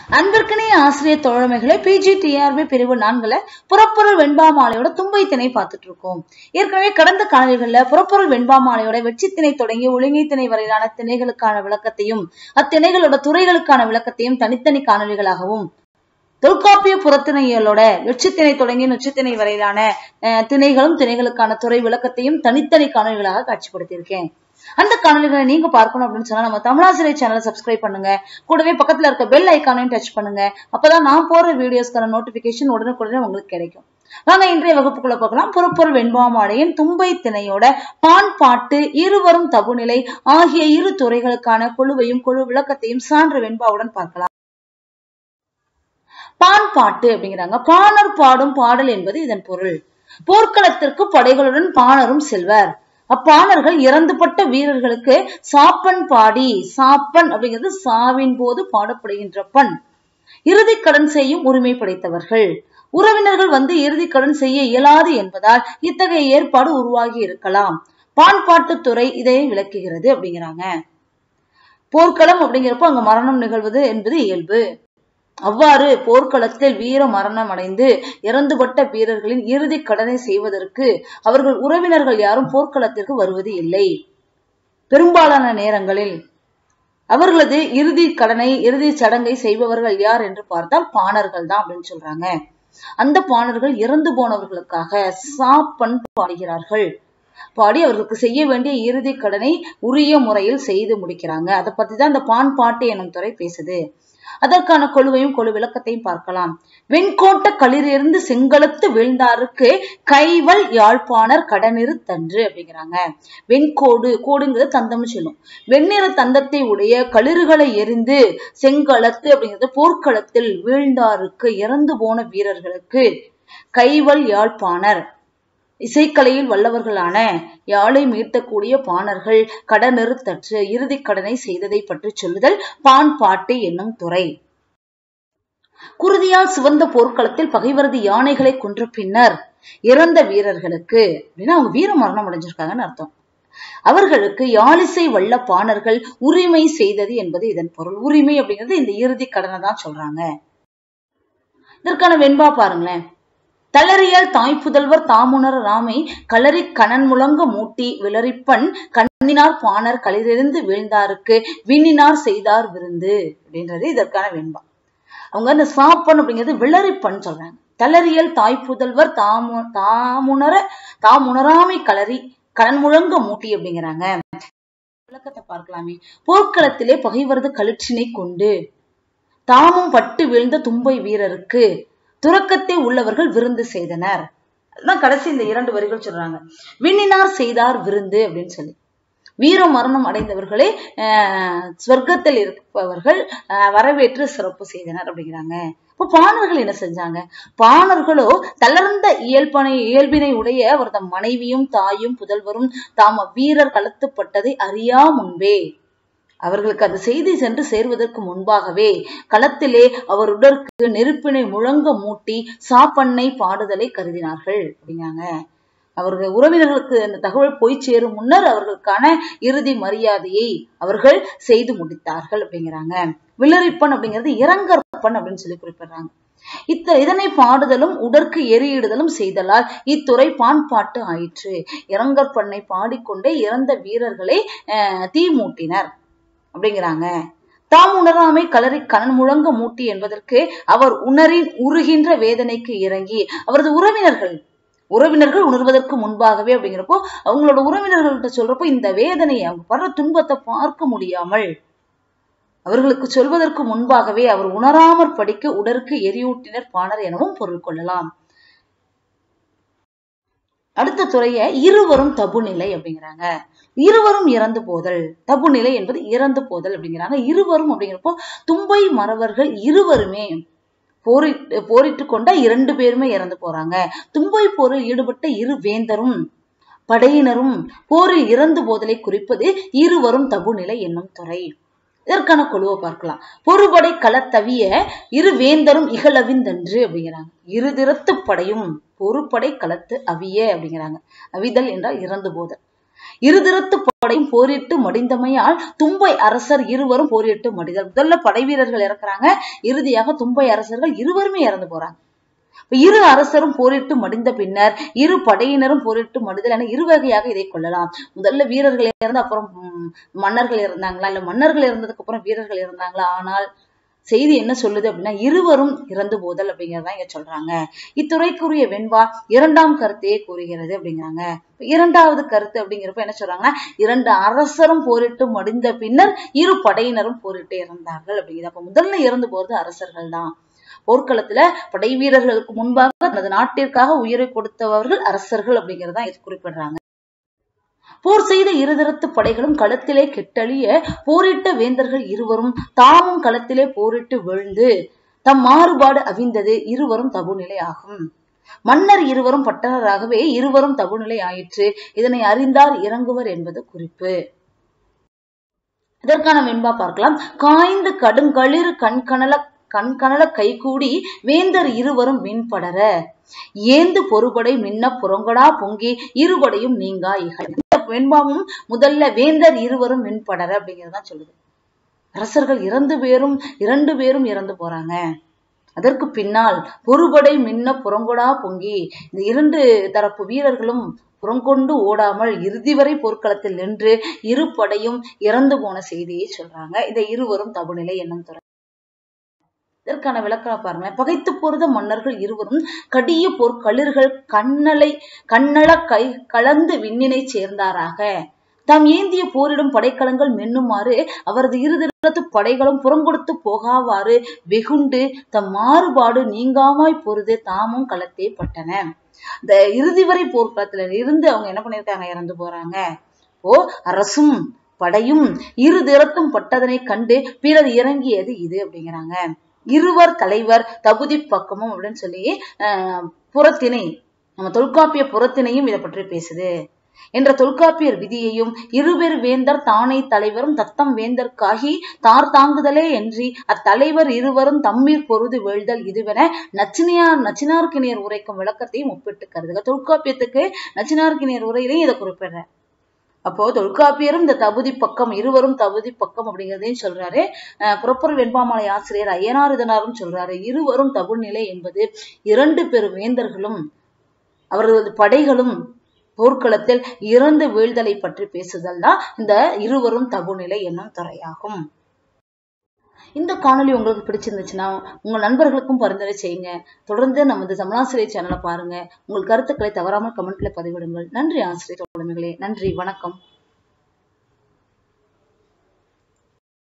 அன்பிற்கினிய ஆசிரியர் தோழமைகளை PG TRP பிரிவு நான்குல புறப்பொருள் வெண்பா மாலையோட தும்பை திணை பார்த்துட்டு இருக்கோம் ஏற்கனவே கடந்த காணொலிகள்ல புறப்பொருள் வெண்பா மாலையோட வெற்றி திணை தொடங்கி ஒழுங்கை திணை வரையிலான திணைகளுக்கான விளக்கத்தையும் அத்திணைகளோட துறைகளுக்கான விளக்கத்தையும் தனித்தனி காணொலிகளாகவும் தொல்காப்பிய புறத்திணைகளோட வெற்றித்திணை தொடங்கி நொச்சித்திணை வரையிலான அஹ், திணைகளும் திணைகளுக்கான துறை விளக்கத்தையும் தனித்தனி காணொலிகளாக காட்சிப்படுத்தியிருக்கேன் அந்த காணொலிகளை நீங்க பார்க்கணும் அப்படின்னு சொன்னா நம்ம தமிழாசிரியர் சேனலை சப்ஸ்கிரைப் பண்ணுங்க கூடவே பக்கத்துல இருக்க பெல் ஐக்கானையும் டச் பண்ணுங்க அப்பதான் நான் போற வீடியோஸ்க்கான நோட்டிபிகேஷன் உடனுக்குடனே உங்களுக்கு கிடைக்கும் வாங்க இன்றைய வகுப்புக்குள்ள பார்க்கலாம் புறப்பொருள் வெண்பாமாலையின் தும்பை திணையோட பான் பாட்டு இருவரும் தபுநிலை ஆகிய இரு துறைகளுக்கான குழுவையும் குழு விளக்கத்தையும் சான்று வெண்பாவுடன் பார்க்கலாம் பான் பாட்டு அப்படிங்கிறாங்க பாணர் பாடும் பாடல் என்பது இதன் பொருள் போர்க்களத்திற்கு படைகளுடன் பாணரும் செல்வர் அப்பாணர்கள் இறந்துபட்ட வீரர்களுக்கு சாப்பன் பாடி சாப்பன் அப்படிங்கிறது சாவின் போது பாடப்படுகின்ற பண் இறுதிக் கடன் செய்யும் உரிமை படைத்தவர்கள் உறவினர்கள் வந்து இறுதிக் கடன் செய்ய இயலாது என்பதால் இத்தகைய ஏற்பாடு உருவாகி இருக்கலாம் பான்பாட்டுத் துறை இதை விளக்குகிறது அப்படிங்கிறாங்க போர்க்களம் அப்படிங்கிறப்போ அங்க மரணம் நிகழ்வது என்பது இயல்பு அவ்வாறு போர்க்களத்தில் வீர மரணம் அடைந்து இறந்துபட்ட வீரர்களின் இறுதி கடனை செய்வதற்கு அவர்கள் உறவினர்கள் யாரும் போர்க்களத்திற்கு வருவது இல்லை பெரும்பாலான நேரங்களில் அவர்களது இறுதி கடனை இறுதி சடங்கை செய்பவர்கள் யார் என்று பார்த்தால் பாணர்கள் தான் அப்படின்னு சொல்றாங்க அந்த பாணர்கள் இறந்து போனவர்களுக்காக சாப்பன் பாடுகிறார்கள் பாடி அவர்களுக்கு செய்ய வேண்டிய இறுதி கடனை உரிய முறையில் செய்து முடிக்கிறாங்க அதை பத்தி தான் இந்த பான் பாட்டு எனும் துறை பேசுது அதற்கான கொழுவையும் கொழு விளக்கத்தையும் பார்க்கலாம் வெண்கோட்ட களிரிருந்து செங்கலத்து வீழ்ந்தாருக்கு கைவல் யாழ்ப்பாணர் கடனிரு தன்று அப்படிங்கிறாங்க வெண்கோடு கோடுங்கிறது தந்தம்னு சொல்லும் வெண்ணிற தந்தத்தை உடைய களிறுகளை எரிந்து செங்கலத்து அப்படிங்கிறது போர்க்களத்தில் வீழ்ந்தாருக்கு இறந்து போன வீரர்களுக்கு கைவல் யாழ்ப்பாணர் இசைக்கலையில் வல்லவர்களான யாழை மீட்டக்கூடிய பாணர்கள் கடனிறுத்தற்று இறுதி கடனை செய்ததை பற்றி சொல்லுதல் பான் பாட்டு என்னும் துறை குருதியால் சிவந்த போர்க்களத்தில் பகைவரது யானைகளை கொன்ற பின்னர் இறந்த வீரர்களுக்கு அப்படின்னா அவங்க வீர மரணம் அடைஞ்சிருக்காங்கன்னு அர்த்தம் அவர்களுக்கு யாழிசை வல்ல பாணர்கள் உரிமை செய்தது என்பது இதன் பொருள் உரிமை அப்படிங்கிறது இந்த இறுதி கடனை தான் சொல்றாங்க இதற்கான வெண்பா பாருங்களேன் தளறியல் தாய்ப்புதல்வர் தாமுணர் ராமை களரி கணன் முழங்க மூட்டி விளரிப்பன் கண்ணினார் பாணர் களிரிருந்து வீழ்ந்தாருக்கு விண்ணினார் செய்தார் விருந்து அப்படின்றது இதற்கான வெண்பா அவங்க அந்த சாப்பன் அப்படிங்கிறது விளரிப்பன் சொல்றாங்க தளறியல் தாய்ப்புதல்வர் தாமு தாமுணர தாமுணராமை களரி கணன் முழங்க மூட்டி அப்படிங்கிறாங்க விளக்கத்தை பார்க்கலாமே போர்க்களத்திலே பகைவரது களிற்றினை கொண்டு தாமும் பட்டு வீழ்ந்த தும்பை வீரருக்கு துறக்கத்தை உள்ளவர்கள் விருந்து செய்தனர் அதுதான் கடைசி இந்த இரண்டு வரிகள் சொல்றாங்க விண்ணினார் செய்தார் விருந்து அப்படின்னு சொல்லி வீர மரணம் அடைந்தவர்களே ஆஹ் ஸ்வர்க்கத்தில் இருப்பவர்கள் ஆஹ் வரவேற்று சிறப்பு செய்தனர் அப்படிங்கிறாங்க இப்போ பாணர்கள் என்ன செஞ்சாங்க பாணர்களோ தளர்ந்த இயல்பனை இயல்பினை உடைய அவர் தம் மனைவியும் தாயும் புதல்வரும் தாம் வீரர் கலத்துப்பட்டதை அறியா முன்பே அவர்களுக்கு அந்த செய்தி சென்று சேர்வதற்கு முன்பாகவே களத்திலே அவர் உடற்கு நெருப்பினை முழங்க மூட்டி சாப்பண்ணை பாடுதலை கருதினார்கள் அப்படிங்காங்க அவர்கள் உறவினர்களுக்கு அந்த தகவல் போய் சேரும் முன்னர் அவர்களுக்கான இறுதி மரியாதையை அவர்கள் செய்து முடித்தார்கள் அப்படிங்கிறாங்க வில்லரிப்பன் அப்படிங்கிறது இரங்கற்பன் அப்படின்னு சொல்லி குறிப்பிடுறாங்க இத்த இதனை பாடுதலும் உடற்கு எரியிடுதலும் செய்தலால் இத்துறை பான்பாட்டு ஆயிற்று இரங்கற்பண்ணை பாடிக்கொண்டே இறந்த வீரர்களை அஹ், தீ மூட்டினர் அப்படிங்கிறாங்க தாம் உணராமை கலரி கணன் முழங்க மூட்டி என்பதற்கு அவர் உணரின் உருகின்ற வேதனைக்கு இறங்கி அவரது உறவினர்கள் உறவினர்கள் உணர்வதற்கு முன்பாகவே அப்படிங்கிறப்போ அவங்களோட உறவினர்கள்ட்ட சொல்றப்போ இந்த வேதனையை அவங்க படுற துன்பத்தை பார்க்க முடியாமல் அவர்களுக்கு சொல்வதற்கு முன்பாகவே அவர் உணராமற் படிக்க உடற்கு எரியூட்டினர் பாணர் எனவும் பொருள் கொள்ளலாம் அடுத்த துறைய இருவரும் தபுநிலை அப்படிங்கிறாங்க இருவரும் இறந்து போதல் தபுநிலை என்பது இறந்து போதல் அப்படிங்கிறாங்க இருவரும் அப்படிங்கிறப்போ தும்பை மறவர்கள் இருவருமே போரிட்டு போரிட்டு கொண்ட இரண்டு பேருமே இறந்து போறாங்க தும்பை போரில் ஈடுபட்ட இரு வேந்தரும் படையினரும் போரில் இறந்து போதலை குறிப்பது இருவரும் தபுநிலை என்னும் துறை இதற்கான குழுவை பார்க்கலாம் பொறுபடை களத்தவிய இரு வேந்தரும் இகழவிந்தன்று அப்படிங்கிறாங்க இரு திறத்து படையும் பொறுப்படை களத்து அவிய அப்படிங்கிறாங்க அவிதல் என்றால் இறந்து போதல் இருதிறத்து படையும் போரிட்டு மடிந்தமையால் தும்பை அரசர் இருவரும் போரிட்டு மடிதல் முதல்ல படை வீரர்கள் இறக்குறாங்க இறுதியாக தும்பை அரசர்கள் இருவருமே இறந்து போறாங்க இப்ப இரு அரசரும் போரிட்டு மடிந்த பின்னர் இரு படையினரும் போரிட்டு மடிதல் என இரு வகையாக இதை கொள்ளலாம் முதல்ல வீரர்கள் இறந்து அப்புறம் ம், மன்னர்கள் இறந்தாங்களா இல்ல மன்னர்கள் இறந்ததுக்கு அப்புறம் வீரர்கள் இறந்தாங்களா ஆனால் செய்தி என்ன சொல்லுது அப்படின்னா இருவரும் இறந்து போதல் அப்படிங்கறத இங்க சொல்றாங்க இத்துறைக்குரிய வெண்பா இரண்டாம் கருத்தையே கூறுகிறது அப்படிங்கிறாங்க இப்ப இரண்டாவது கருத்து அப்படிங்கிறப்ப என்ன சொல்றாங்கன்னா இரண்டு அரசரும் போரிட்டு மடிந்த பின்னர் இரு படையினரும் போரிட்டு இறந்தார்கள் அப்படிங்கிறது அப்ப முதல்ல இறந்து போறது அரசர்கள் தான் போர்க்களத்துல படை வீரர்களுக்கு முன்பாக தனது நாட்டிற்காக உயிரை கொடுத்தவர்கள் அரசர்கள் அப்படிங்கறத இது குறிப்பிடுறாங்க போர் செய்த இருதரத்து படைகளும் களத்திலே கெட்டழிய போரிட்ட வேந்தர்கள் இருவரும் தாமும் களத்திலே போரிட்டு விழுந்து தம் மாறுபாடு அவிந்தது இருவரும் தபுநிலை ஆகும் மன்னர் இருவரும் பட்டணராகவே இருவரும் தபுநிலை ஆயிற்று இதனை அறிந்தார் இறங்குவர் என்பது குறிப்பு இதற்கான வெண்பா பார்க்கலாம் காய்ந்து கடுங்களிறு கண்கணல கண்கணல கைகூடி வேந்தர் இருவரும் மின்படர ஏந்து பொறுபடை மின்ன புறங்கடா பொங்கி இருபடையும் நீங்கா இகழ் இந்த வெண்பாவும் முதல்ல வேந்தர் இருவரும் மின்படர அப்படிங்கறதான் சொல்லுது அரசர்கள் இரண்டு பேரும் இரண்டு பேரும் இறந்து போறாங்க அதற்கு பின்னால் பொறுபடை மின்ன புறங்கொடா பொங்கி இந்த இரண்டு தரப்பு வீரர்களும் புறங்கொண்டு ஓடாமல் இறுதி வரை போர்க்களத்தில் நின்று இரு படையும் இறந்து போன செய்தியை சொல்றாங்க இந்த இருவரும் தபுநிலை என்னும் துறை இதற்கான விளக்கம் பாருங்க பகைத்து போர்த மன்னர்கள் இருவரும் கடிய போர்க்களிர்கள் கண்ணலை கண்ணள கை கலந்து விண்ணினை சேர்ந்தாராக தாம் ஏந்திய போரிடும் படைக்கலங்கள் மென்னுமாறு அவரது இருதிரத்து படைகளும் புறங்கொடுத்து போகாவாறு வெகுண்டு தம் மாறுபாடு நீங்காமாய் பொருது தாமும் களத்தே பட்டன இந்த இறுதி வரை போர்க்களத்துல இருந்து அவங்க என்ன பண்ணிருக்காங்க இறந்து போறாங்க ஓ அரசும் படையும் இரு திறத்தும் பட்டதனை கண்டு பிறர் இறங்கியது இது அப்படிங்கிறாங்க இருவர் தலைவர் தகுதி பக்கமும் அப்படின்னு சொல்லி ஆஹ் புறத்திணை நம்ம தொல்காப்பிய புறத்திணையும் இதை பற்றி பேசுது என்ற தொல்காப்பியர் விதியையும் இருபெரு வேந்தர் தானே தலைவரும் தத்தம் வேந்தர்க்காகி தார் தாங்குதலே என்றி அத்தலைவர் இருவரும் தம்மீர் பொருது வீழ்தல் இதுவென நச்சினியார் நச்சினார்க்கினியர் உரைக்கும் விளக்கத்தையும் ஒப்பிட்டு கருதுக தொல்காப்பியத்துக்கு நச்சினார்க்கினியர் உரையிலையும் இதை குறிப்பிடுறேன் அப்போ தொல்காப்பியரும் இந்த தகுதி பக்கம் இருவரும் தகுதி பக்கம் அப்படிங்கிறதையும் சொல்றாரு அஹ் புறப்பொருள் வெண்பாமலை ஆசிரியர் ஐயனார் இதனாரும் சொல்றாரு இருவரும் தகுநிலை என்பது இரண்டு பெரும் வேந்தர்களும் அவர்களது படைகளும் போர்க்களத்தில் இறந்து வீழ்தலை பற்றி பேசுதல் தான் இந்த இருவரும் தகுநிலை என்னும் துறையாகும் இந்த காணொளி உங்களுக்கு பிடிச்சிருந்துச்சுன்னா உங்க நண்பர்களுக்கும் பரிந்துரை செய்யுங்க தொடர்ந்து நமது தமிழாசிரியர் சேனலை பாருங்க உங்கள் கருத்துக்களை தவறாமல் கமெண்ட்ல பதிவிடுங்கள் நன்றி ஆசிரியர் தோழமைகளே நன்றி வணக்கம்